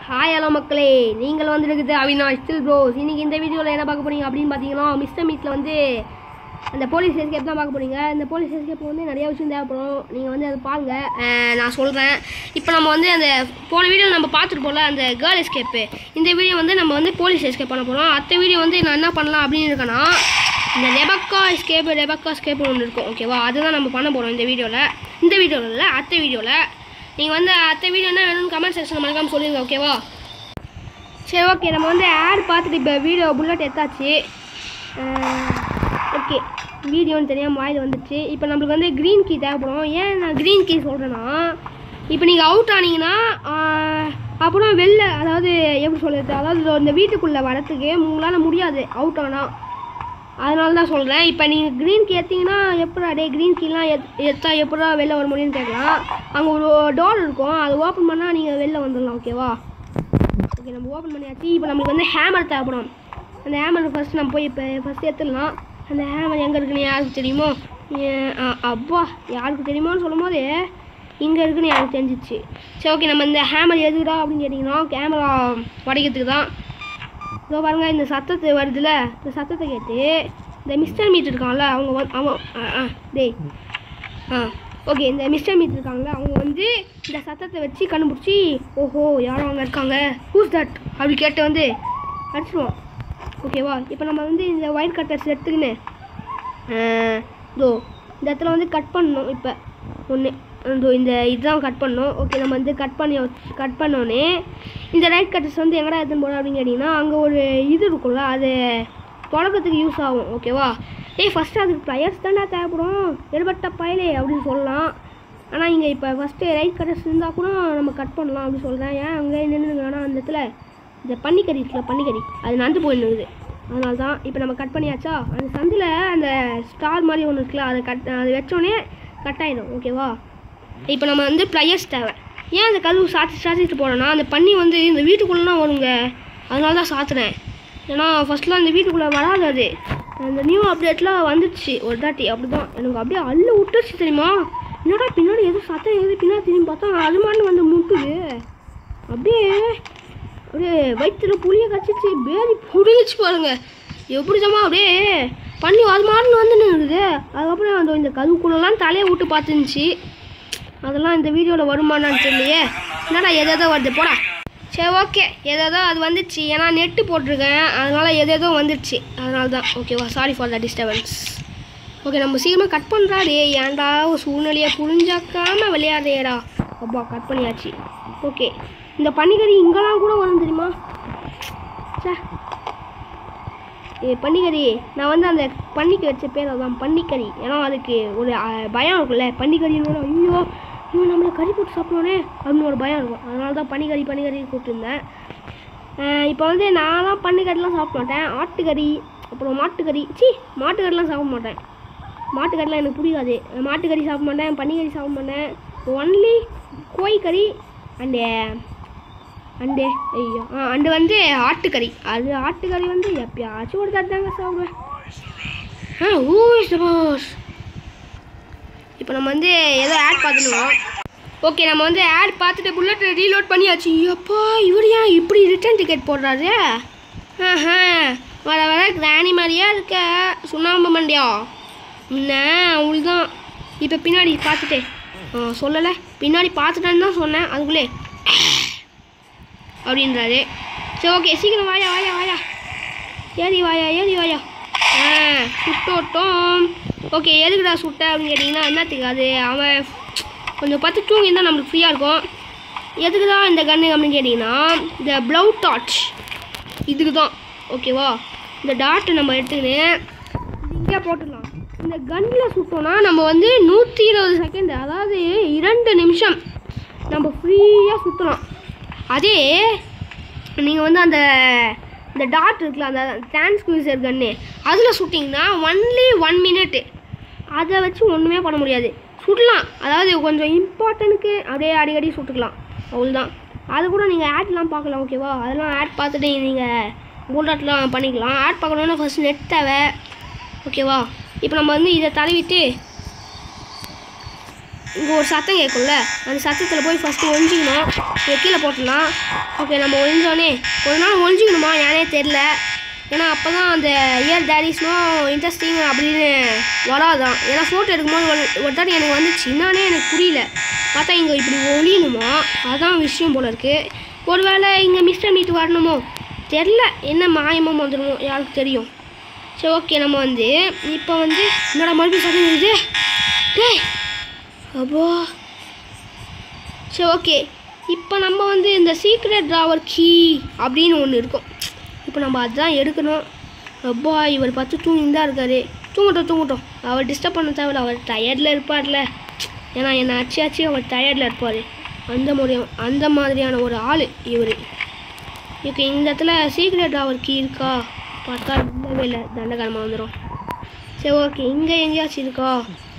Hi hello மக்களே நீங்கள் வந்துருக்குது அவினாஷ் ஸ்டில் ப்ரோஸ் இன்னைக்கு இந்த வீடியோவில் என்ன பார்க்க போறீங்க அப்படின்னு பார்த்தீங்கன்னா மிஸ்டர் மீட்டில் வந்து அந்த போலீஸ் எஸ்கேப் தான் பார்க்க போறீங்க இந்த போலீஸ் எஸ்கேப் வந்து நிறைய விஷயம் தேவைப்படும் நீங்கள் வந்து அதை பாருங்க அஹ் நான் சொல்கிறேன் இப்போ நம்ம வந்து அந்த போன வீடியோ நம்ம பார்த்துட்டு போல அந்த கேர்ள் எஸ்கேப்பு இந்த வீடியோ வந்து நம்ம வந்து போலீஸ் எஸ்கேப் பண்ண போகிறோம் அடுத்த வீடியோ வந்து நான் என்ன பண்ணலாம் அப்படின்னு இருக்கேன்னா இந்த ரெபக்கா எஸ்கேப் ரெபக்கா எஸ்கேப்னு ஒன்று இருக்கும் ஓகேவா அதுதான் நம்ம பண்ண போகிறோம் இந்த வீடியோவில் இந்த வீடியோவில் இல்லை அடுத்த வீடியோவில் நீங்கள் வந்து அடுத்த வீடியோ என்ன வேணும்னு கமெண்ட் செக்ஷன் மறக்காமல் சொல்லுங்க ஓகேவா சரி ஓகே நம்ம வந்து ஆட் பார்த்துட்டு இப்போ வீடியோ புல்லட் எடுத்தாச்சு ஓகே வீடியோன்னு தெரியாமல் வாயில் வந்துடுச்சு இப்போ நம்மளுக்கு வந்து க்ரீன் கீ தேவைப்படும் ஏன் நான் க்ரீன் கீ சொல்கிறேன்னா இப்போ நீங்கள் அவுட் ஆனீங்கன்னா ஆஹ், அப்புறம் வெளில அதாவது எப்படி சொல்கிறது அதாவது இந்த வீட்டுக்குள்ளே வரத்துக்கு உங்களால் முடியாது அவுட் ஆனால் அதனால தான் சொல்கிறேன் இப்போ நீங்கள் க்ரீன் கீ எடுத்தீங்கன்னா எப்படா டே க்ரீன் கீலாம் எத் எடுத்தா எப்படா வெளில வர முடியும்னு கேட்கலாம் அங்கே ஒரு டோர் இருக்கும் அது ஓப்பன் பண்ணால் நீங்கள் வெளில வந்துடலாம் ஓகேவா ஓகே நம்ம ஓப்பன் பண்ணியாச்சு இப்போ நம்மளுக்கு வந்து ஹேமர் தேவைப்படும் அந்த ஹேமர் ஃபஸ்ட் நம்ம போய் இப்போ ஃபஸ்ட் எடுத்துடலாம் அந்த ஹேமர் எங்கே இருக்குன்னு யாருக்கு தெரியுமோ ஏ- அ- அப்பா யாருக்கு தெரியுமோன்னு சொல்லும் போது இங்கே இருக்குன்னு யாருக்கு தெரிஞ்சிச்சு சரி ஓகே நம்ம இந்த ஹேமர் எதுக்குடா அப்படின்னு கேட்டிங்கன்னா கேமரா உடைக்கிறதுக்கு தான் இதோ பாருங்க இந்த சத்தத்தை வருதுல இந்த சத்தத்தை கேட்டு இந்த மிஸ்டர் மீட் இருக்கான்ல அவங்க வந்து அவன் ஆ, ஆ, டேய் ஆ ஓகே இந்த மிஸ்டர் மீட் இருக்காங்களா அவங்க வந்து இந்த சத்தத்தை வச்சு கண்டுபிடிச்சி ஓஹோ யாரும் அங்கே இருக்காங்க ஹூஸ் தட் அப்படி கேட்டு வந்து அடிச்சிடுவோம் ஓகேவா இப்போ நம்ம வந்து இந்த ஒயிட் கட்டர்ஸ் எடுத்துக்கின்னு இதோ இந்த இடத்துல வந்து கட் பண்ணணும் இப்போ ஒன்று இதோ இந்த இதுதான் கட் பண்ணணும் ஓகே நம்ம வந்து கட் பண்ணி கட் பண்ணோன்னே இந்த ரைட் கட்டர்ஸ் வந்து எங்கடா எடுத்துன்னு போகிறோம் அப்படின்னு கேட்டிங்கன்னா அங்கே ஒரு இது இருக்கும்ல அது தொடக்கத்துக்கு யூஸ் ஆகும் ஓகேவா ஏய் ஃபஸ்ட்டு அதுக்கு ப்ளையர்ஸ் தானே தேவைப்படும் எடுபட்ட பயலே அப்படின்னு சொல்லலாம் ஆனால் இங்கே இப்போ ஃபஸ்ட்டு ரைட் கட்டர்ஸ் இருந்தால் கூட நம்ம கட் பண்ணலாம் அப்படின்னு சொல்கிறேன் ஏன் அங்கே நின்றுங்கன்னா அந்த இடத்துல இந்த பன்னிக்கறி இருக்குல்ல பன்னிக்கறி அது நந்து போயிடுது அதனால தான் இப்போ நம்ம கட் பண்ணியாச்சா அந்த சந்தில் அந்த ஸ்டார் மாதிரி ஒன்று இருக்குல்ல அதை கட் அதை வச்சோடனே கட் ஆகிடும் ஓகேவா இப்போ நம்ம வந்து ப்ளையர்ஸ் தேவை ஏன் அந்த கதவு சாத்தி சாத்திட்டு போனோன்னா அந்த பன்னி வந்து இந்த வீட்டுக்குள்ளலாம் வருங்க அதனால தான் சாத்துனேன் ஏன்னா ஃபஸ்ட்லாம் அந்த வீட்டுக்குள்ளே வராது அது அந்த நியூ அப்டேட்லாம் வந்துடுச்சு ஒரு தாட்டி அப்படி தான் எனக்கு அப்படியே அள்ளு விட்டுருச்சு தெரியுமா என்னடா பின்னாடி எதுவும் சத்தம் எது பின்னாடி திரும்பி பார்த்தா அது மாதிரி வந்து முட்டுது அப்படியே அப்படியே வயிற்றுல புளியை கச்சிச்சு பேதி புடிச்சு பாருங்க எப்படி ஜமா அப்படியே பண்ணி அது மாதிரி வந்து நின்றுது அதுக்கப்புறம் அந்த இந்த கதுக்குள்ளெல்லாம் தலையை விட்டு பார்த்துருந்துச்சு அதெல்லாம் இந்த வீடியோவில் வருமானான்னு தெரியலையே என்னடா எதோ வருது போடா சரி ஓகே எதோ அது வந்துடுச்சு ஏன்னா நெட்டு போட்டிருக்கேன் அதனால எதேதோ வந்துடுச்சு அதனால தான் ஓகேவா sorry for the disturbance okay நம்ம சீக்கிரமாக கட் பண்ணுறா டே ஏன்டா ஒரு சூழ்நிலையை புரிஞ்சாக்காம விளையாடுறியடா அப்பா கட் பண்ணியாச்சு ஓகே இந்த பன்னிக்கறி இங்கெல்லாம் கூட வரும் தெரியுமா சே ஏ பன்னிக்கறி நான் வந்து அந்த பன்னிக்கு வச்ச பேர் அதான் பன்னிக்கறி ஏன்னா அதுக்கு ஒரு அஹ், பயம் இருக்குல்ல பன்னிக்கறின்னு ஐயோ இவன் நம்மளை கறி போட்டு சாப்பிடுவானே அப்படின்னு ஒரு பயம் இருக்கும் அதனால தான் பன்னிக்கறி பன்னிக்கறி கூப்பிட்டுருந்தேன் இப்போ வந்து நான்லாம் பன்னிக்கறிலாம் சாப்பிட மாட்டேன் ஆட்டுக்கறி அப்புறம் மாட்டுக்கறி சி மாட்டுக்கறிலாம் சாப்பிட மாட்டேன் மாட்டுக்கறிலாம் எனக்கு பிடிக்காது மாட்டுக்கறி சாப்பிட மாட்டேன் பன்னிக்கறி சாப்பிட மாட்டேன் ஒன்லி கோழிக்கறி அண்டு அண்டு ஐயோ ஆ அண்டு வந்து ஆட்டுக்கறி அது ஆட்டுக்கறி வந்து எப்பயாச்சும் ஒரு தாங்க சாப்பிடுவேன் ஆ ஊ சப்போஸ் இப்போ நம்ம வந்து ஏதோ ஆட் பார்த்துருவோம் ஓகே நம்ம வந்து ஆட் பார்த்துட்டு புல்லட் ரீலோட் பண்ணியாச்சு அப்பா இவர் ஏன் இப்படி ரிட்டர்ன் டிக்கெட் போடுறாரு ஆஹா வர வர கிராணி மாதிரியா இருக்க சுண்ணாம்பு மண்டியா என்ன அவள்தான் இப்போ பின்னாடி பார்த்துட்டு ஆ சொல்லலை பின்னாடி பார்த்துட்டேன்னு தான் சொன்னேன் அதுக்குள்ளே அப்படின்றாரு சரி ஓகே சீக்கிரம் வாயா வாயா வாயா ஏறி வாயா ஏறி வாயா ஆ சுட்டோட்டம் ஓகே எதுக்குடா சுட்ட அப்படின்னு கேட்டிங்கன்னா என்னத்துக்கு அது அவன் கொஞ்சம் பார்த்து தூங்கியிருந்தா நம்மளுக்கு ஃப்ரீயாக இருக்கும் எதுக்கு தான் இந்த கன்று அப்படின்னு கேட்டிங்கன்னா இந்த ப்ளவு டார்ச் இதுக்கு தான் ஓகேவா இந்த டாட்டை நம்ம எடுத்துக்கின்னு இங்கே போட்டுடலாம் இந்த கன்னில் சுட்டோம்னா நம்ம வந்து நூற்றி இருபது செகண்ட் அதாவது இரண்டு நிமிஷம் நம்ம ஃப்ரீயாக சுற்றலாம் அதே நீங்கள் வந்து அந்த இந்த டாட் இருக்குல்ல அந்த டிரான்ஸ்க்யூசர் கன்னு அதில் சுட்டிங்கன்னா ஒன்லி ஒன் மினிட்டு அதை வச்சு ஒன்றுமே பண்ண முடியாது சுடலாம் அதாவது கொஞ்சம் இம்பார்ட்டனுக்கு அப்படியே அடிக்கடி சுட்டுக்கலாம் அவ்வளோதான் அது கூட நீங்கள் ஆட்லாம் பார்க்கலாம் ஓகேவா அதெல்லாம் ஆட் பார்த்துட்டு நீங்கள் புல்லட்லாம் பண்ணிக்கலாம் ஆட் பார்க்கணுன்னா ஃபஸ்ட் நெட் தேவை ஓகேவா இப்போ நம்ம வந்து இதை தடவிட்டு இங்கே ஒரு சத்தம் கேட்கும்ல அந்த சத்தத்தில் போய் ஃபஸ்ட்டு ஒழிஞ்சிக்கணும் இதை கீழே போட்டுடலாம் ஓகே நம்ம ஒழிஞ்சோடனே ஒரு நாள் ஒழிஞ்சிக்கணுமா ஏனே தெரில ஏன்னா அப்போ தான் அந்த இயர் டேரிஸ்னும் இன்ட்ரெஸ்டிங் அப்படின்னு வராதான் ஏன்னா ஃபோட்டோ எடுக்கும்போது ஒரு ஒரு தாட்டி எனக்கு வந்துச்சு என்னன்னே எனக்கு புரியல பார்த்தா இங்கே இப்படி ஒழியணுமா அதான் விஷயம் போல இருக்குது ஒருவேளை இங்கே மிஸ்டர் மீட் வரணுமோ தெரில என்ன மாயமாக வந்துடுமோ யாருக்கு தெரியும் சரி ஓகே நம்ம வந்து இப்போ வந்து என்னடா மறுபடியும் சத்தம் வருது டேய் அப்போ சரி ஓகே இப்போ நம்ம வந்து இந்த சீக்ரெட் ட்ராவர் கீ அப்படின்னு ஒன்று இருக்கும் இப்போ நம்ம அதுதான் எடுக்கணும் அப்பா இவர் பார்த்து தூங்கிட்டு தான் இருக்காரு தூங்கட்டும் தூங்கட்டும் அவர் டிஸ்டர்ப் பண்ண தேவையில்ல அவர் டயர்டில் இருப்பார்ல ஏன்னா என்னை அச்சு அச்சு அவர் டயர்டில் இருப்பார் அந்த முடியும் அந்த மாதிரியான ஒரு ஆள் இவர் ஓகே இந்த இடத்துல சீக்ரெட் ட்ராவர் கீ இருக்கா பார்த்தா இல்லவே இல்லை தண்டகாரமாக வந்துடும் சரி ஓகே இங்கே எங்கேயாச்சும் இருக்கா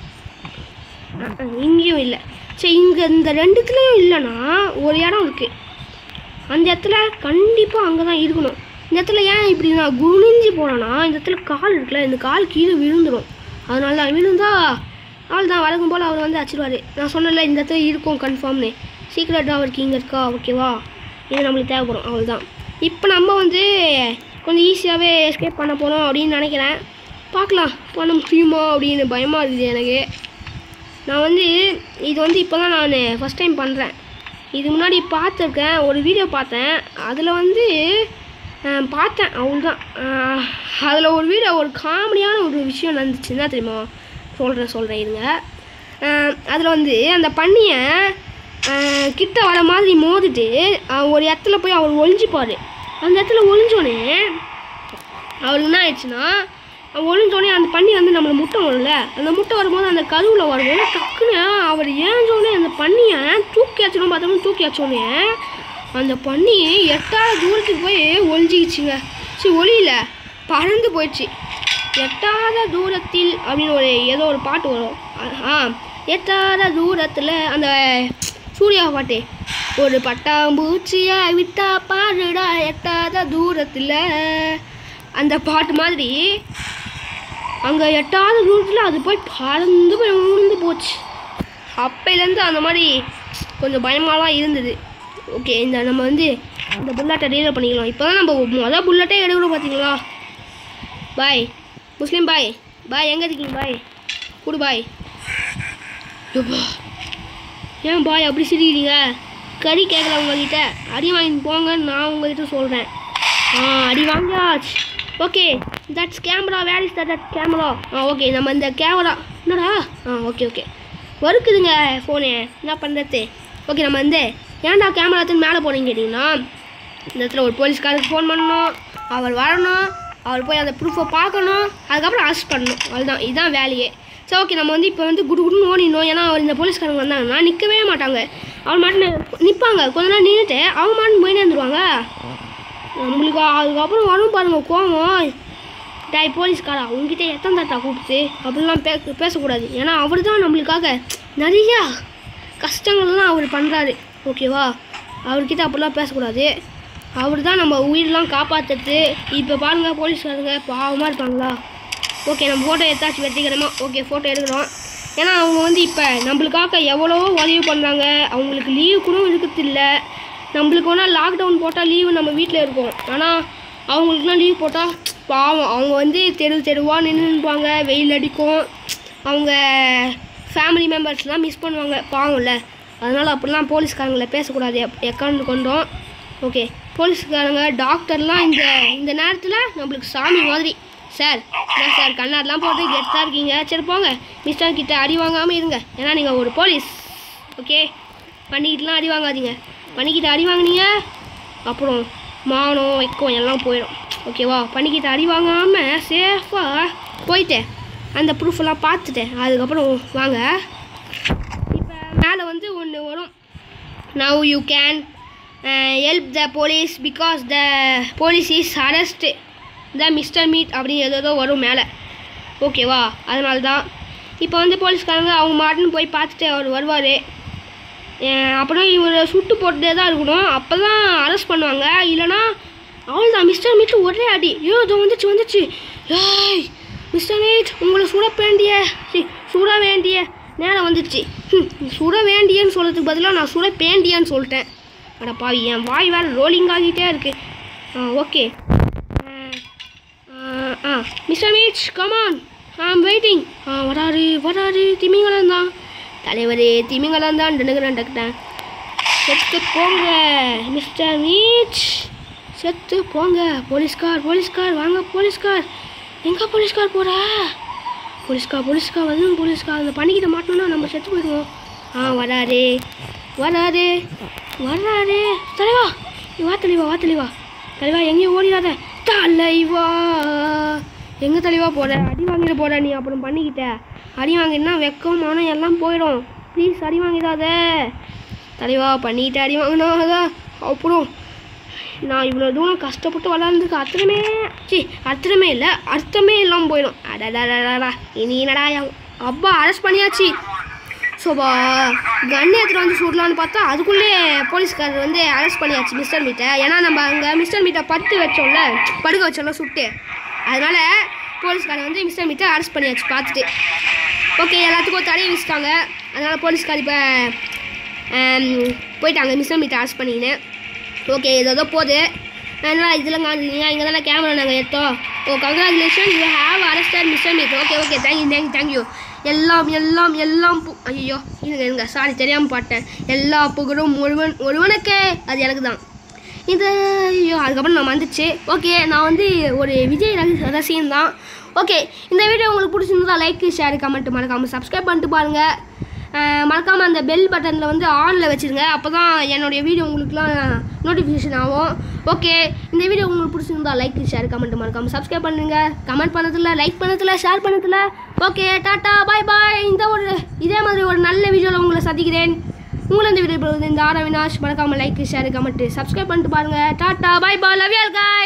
அஹ், அஹ், இங்கேயும் இல்லை சரி இங்கே இந்த ரெண்டுத்துலேயும் இல்லைன்னா ஒரு இடம் இருக்குது அந்த இடத்துல கண்டிப்பாக அங்கே தான் இருக்கணும் இந்த இடத்துல ஏன் இப்படி நான் குனிஞ்சு போனேன்னா இந்த இடத்துல கால் இருக்குல்ல இந்த கால் கீழே விழுந்துடும் அதனால தான் விழுந்தா ஆள் தான் வழக்கம் போல் அவர் வந்து அச்சிடுவார் நான் சொன்னல இந்த இடத்துல இருக்கும் கன்ஃபார்ம்னு சீக்கிரட்டாக அவருக்கு இங்கே இருக்கா ஓகேவா இது நம்மளுக்கு தேவைப்படும் அவள் தான் இப்போ நம்ம வந்து கொஞ்சம் ஈஸியாகவே எஸ்கேப் பண்ண போகிறோம் அப்படின்னு நினைக்கிறேன் பார்க்கலாம் பண்ண முடியுமா அப்படின்னு பயமாக இருக்குது எனக்கு நான் வந்து இது வந்து இப்போ தான் நான் ஃபஸ்ட் டைம் பண்ணுறேன் இது முன்னாடி பார்த்துருக்கேன் ஒரு வீடியோ பார்த்தேன் அதில் வந்து அஹ், பார்த்தேன் அவ்வளோதான் அதில் ஒரு வீடியோ ஒரு காமெடியான ஒரு விஷயம் நடந்துச்சு என்ன தெரியுமா சொல்கிறேன் சொல்கிறேன் இருங்க அதில் வந்து அந்த பன்னியை அஹ், கிட்ட வர மாதிரி மோதிட்டு அஹ், ஒரு இடத்துல போய் அவர் ஒளிஞ்சிப்பார் அந்த இடத்துல ஒளிஞ்சோடனே அவளுக்கு என்ன ஆயிடுச்சுன்னா அவன் ஒளிஞ்சோடனே அந்த பண்ணி வந்து நம்மளை முட்டை வரும்ல அந்த முட்டை வரும்போது அந்த கருவில் வரும்போது டக்குன்னு அவர் ஏஞ்சோடனே அந்த பண்ணியை தூக்கி அச்சணும் பார்த்தோம்னா தூக்கி அச்சோடனே அந்த பண்ணி எட்டாத தூரத்துக்கு போய் ஒளிஞ்சிக்கிச்சுங்க சரி ஒளியில பறந்து போயிடுச்சு எட்டாத தூரத்தில் அப்படின்னு ஒரு ஏதோ ஒரு பாட்டு வரும் அ- ஆ எட்டாத தூரத்தில் அந்த சூர்யா பாட்டு ஒரு பட்டாம்பூச்சியா விட்டா பாருடா எட்டாத தூரத்தில் அந்த பாட்டு மாதிரி அங்கே எட்டாத தூரத்தில் அது போய் பறந்து போய் உழுந்து போச்சு அப்பையிலேருந்து அந்த மாதிரி கொஞ்சம் பயமாலாம் இருந்தது ஓகே இந்த நம்ம வந்து இந்த புல்லட்டை ரீலர் பண்ணிக்கலாம் இப்போ தான் நம்ம மொதல் புல்லட்டே எடுக்கணும் பார்த்தீங்களா பாய் முஸ்லீம் பாய் பாய் எங்கே இருக்கீங்க பாய் குடு பாய் யப்பா. ஏன் பாய் அப்படி சிரிக்கிறீங்க கறி கேட்கல உங்ககிட்ட அடி வாங்கிட்டு போங்கன்னு நான் உங்ககிட்ட சொல்கிறேன் ஆ அடி வாங்கியாச்சு okay that's camera where is that camera ஆ ஓகே நம்ம இந்த கேமரா என்னடா ஆ ஓகே ஓகே வறுக்குதுங்க ஃபோனு என்ன பண்ணுறது ஓகே நம்ம வந்து ஏன்டா கேமரா எடுத்து மேலே போனீங்க கேட்டிங்கன்னா இந்த இடத்துல ஒரு போலீஸ்காரருக்கு ஃபோன் பண்ணணும் அவர் வரணும் அவர் போய் அந்த ப்ரூஃபை பார்க்கணும் அதுக்கப்புறம் அரெஸ்ட் பண்ணணும் அவ்வளோதான் இதுதான் வேலையே சரி ஓகே நம்ம வந்து இப்போ வந்து குடு குடுன்னு ஓடினோம் ஏன்னா அவர் இந்த போலீஸ்காரங்க வந்தாங்கன்னா நிற்கவே மாட்டாங்க அவர் மாட்டு நிற்பாங்க கொஞ்ச நேரம் நின்றுட்டு அவங்க மாட்டு போயினே வந்துருவாங்க நம்மளுக்கு அதுக்கப்புறம் வரும் பாருங்க கோவம் டாய் போலீஸ்காரா உங்ககிட்ட எத்தனை தாத்தா கூப்பிட்டு அப்படிலாம் பே பேசக்கூடாது ஏன்னா அவர் தான் நம்மளுக்காக நிறையா கஷ்டங்கள்லாம் அவர் பண்ணுறாரு ஓகேவா அவர்கிட்ட அப்படிலாம் பேசக்கூடாது அவர் தான் நம்ம உயிரெலாம் காப்பாற்றுறது இப்போ பாருங்க போலீஸ்காரங்க பாவமாக இருப்பாங்களா ஓகே நம்ம ஃபோட்டோ எடுத்தாச்சு வெற்றிகரமாக ஓகே ஃபோட்டோ எடுக்கிறோம் ஏன்னா அவங்க வந்து இப்போ நம்மளுக்காக எவ்வளோ உதவி பண்ணுறாங்க அவங்களுக்கு லீவு கூட இருக்கிறது இல்லை நம்மளுக்கு வேணால் லாக்டவுன் போட்டால் லீவு நம்ம வீட்டில் இருக்கோம் ஆனால் அவங்களுக்குலாம் லீவ் போட்டால் பாவம் அவங்க வந்து தெரு தெருவாக நின்றுப்பாங்க வெயில் அடிக்கும் அவங்க ஃபேமிலி மெம்பர்ஸ்லாம் மிஸ் பண்ணுவாங்க பாவம்ல அதனால் அப்படிலாம் போலீஸ்காரங்களை பேசக்கூடாது எப் எக்காந்து கொண்டோம் ஓகே போலீஸ்காரங்க டாக்டர்லாம் இந்த இந்த நேரத்தில் நம்மளுக்கு சாமி மாதிரி சார் என்ன சார் கண்ணாடிலாம் போட்டு கெத்தாக இருக்கீங்க சரி போங்க மிஸ்டர் கிட்ட அடி வாங்காமல் இருங்க ஏன்னா நீங்கள் ஒரு போலீஸ் ஓகே பண்ணிக்கிட்டுலாம் அடி வாங்காதீங்க பண்ணிக்கிட்டு அடி வாங்குனீங்க அப்புறம் மானம் வெக்கம் எல்லாம் போயிடும் ஓகேவா பண்ணிக்கிட்டு அடி வாங்காமல் சேஃபாக போயிட்டு அந்த ப்ரூஃப் எல்லாம் பார்த்துட்டேன் அதுக்கப்புறம் வாங்க இப்போ மேலே வந்து ஒன்று வரும் now you can help the police because the police is arrest the mister meet அப்படின்னு ஏதோ வரும் மேலே ஓகேவா அதனால தான் இப்போ வந்து போலீஸ்காரங்க அவங்க மாட்டுன்னு போய் பார்த்துட்டு அவர் வருவார் அப்புறம் இவரை சுட்டு போட்டுட்டே தான் இருக்கணும் அப்போ தான் அரெஸ்ட் பண்ணுவாங்க இல்லைன்னா அவள் தான் மிஸ்டர் மீட் ஒரே அடி ஐயோ இதோ வந்துச்சு வந்துச்சு ஏய் மிஸ்டர் மீட் உங்களை சுட வேண்டிய சி, சுட வேண்டிய நேரம் வந்துடுச்சு ஹம், சுட வேண்டியன்னு சொல்கிறதுக்கு பதிலாக நான் சுட பேண்டியான்னு சொல்லிட்டேன் அட பாவி என் வாய் வேறு ரோலிங் ஆகிட்டே இருக்கு ஆ ஓகே ஆ mister meet come on I'm waiting ஆ வராரு வராரு திமிங்கலம் தான் தலைவரே திமிங்கலம் தான் டனுக்குறேன் டக்குட்டேன் செத்து போங்க மிஸ்டர் மீச் செத்து போங்க போலீஸ்கார் போலீஸ்கார் வாங்க போலீஸ்கார் எங்கே போலீஸ்கார் போகிறா போலீஸ்கார் போலீஸ்கார் வந்து போலீஸ்கார் அந்த பண்ணிக்கிட்ட மாட்டோம்னா நம்ம செத்து போயிடுவோம் ஆ வராரு வராரு வராரு தலைவா நீ வா தலைவா வா தலைவா தலைவா எங்கேயும் ஓடிடாத தலைவா எங்கே தலைவா போகிற அடி வாங்கிட போகிற நீ அப்புறம் பண்ணிக்கிட்ட அடி வாங்கினா வெக்கம் மானம் எல்லாம் போயிடும் ப்ளீஸ் அடி வாங்கிடாத தலைவா பண்ணிக்கிட்டு அடி வாங்கினோம் அதான் அப்புறம் நான் இவ்வளோ தூரம் கஷ்டப்பட்டு வளர்ந்ததுக்கு அர்த்தமே சி அர்த்தமே இல்லை அர்த்தமே இல்லாமல் போயிடும் அடடா இனி என்னடா என் அப்பா அரெஸ்ட் பண்ணியாச்சு சோபா கன் எடுத்துகிட்டு வந்து சுடலான்னு பார்த்தா அதுக்குள்ளே போலீஸ்காரர் வந்து அரெஸ்ட் பண்ணியாச்சு மிஸ்டர் மீட்டை ஏன்னா நம்ம அங்கே மிஸ்டர் மீட்டை படுத்து வச்சோம்ல படுக்க வச்சோம்ல சுட்டு அதனால் போலீஸ்காரர் வந்து மிஸ்டர் மீட்டை அரெஸ்ட் பண்ணியாச்சு பார்த்துட்டு ஓகே எல்லாத்துக்கும் தடையை வச்சுட்டாங்க அதனால் போலீஸ்கார் இப்போ போயிட்டாங்க மிஸ்டர் மீட்டை அரெஸ்ட் பண்ணிக்கின்னு ஓகே இது ஏதோ போகுது அதனால் இதெல்லாம் காணுறீங்க இங்கே தானே கேமரா நாங்கள் எடுத்தோம் ஓ congratulation you have arrested mister meet okay okay thank you thank you thank you எல்லாம் எல்லாம் எல்லாம் பு ஐயோ இருங்க இருங்க சாரி தெரியாமல் பாட்டேன் எல்லா புகழும் ஒருவன் ஒருவனுக்கே அது எனக்கு தான் இது ஐயோ அதுக்கப்புறம் நான் வந்துச்சு ஓகே நான் வந்து ஒரு விஜய் ரசி- ரசிகன் தான் ஓகே இந்த வீடியோ உங்களுக்கு பிடிச்சிருந்தா லைக் ஷேர் கமெண்ட் மறக்காமல் சப்ஸ்கிரைப் பண்ணிட்டு பாருங்கள் மறக்காமல் அந்த பெல் பட்டனில் வந்து ஆனில் வச்சுருங்க அப்போ தான் என்னுடைய வீடியோ உங்களுக்குலாம் நோட்டிஃபிகேஷன் ஆகும் ஓகே இந்த வீடியோ உங்களுக்கு பிடிச்சிருந்தா லைக் ஷேர் கமெண்ட் மறக்காமல் சப்ஸ்கிரைப் பண்ணுங்க கமெண்ட் பண்ணதில்ல லைக் பண்ணதில்ல ஷேர் பண்ணதில்ல ஓகே டாட்டா பாய் பாய் இந்த ஒரு இதே மாதிரி ஒரு நல்ல வீடியோவில் உங்களை சந்திக்கிறேன் உங்களை இந்த வீடியோ இந்த ஆர் அவினாஷ் மறக்காமல் லைக் ஷேர் கமெண்ட் சப்ஸ்கிரைப் பண்ணிட்டு பாருங்கள் tata bye bye love you guys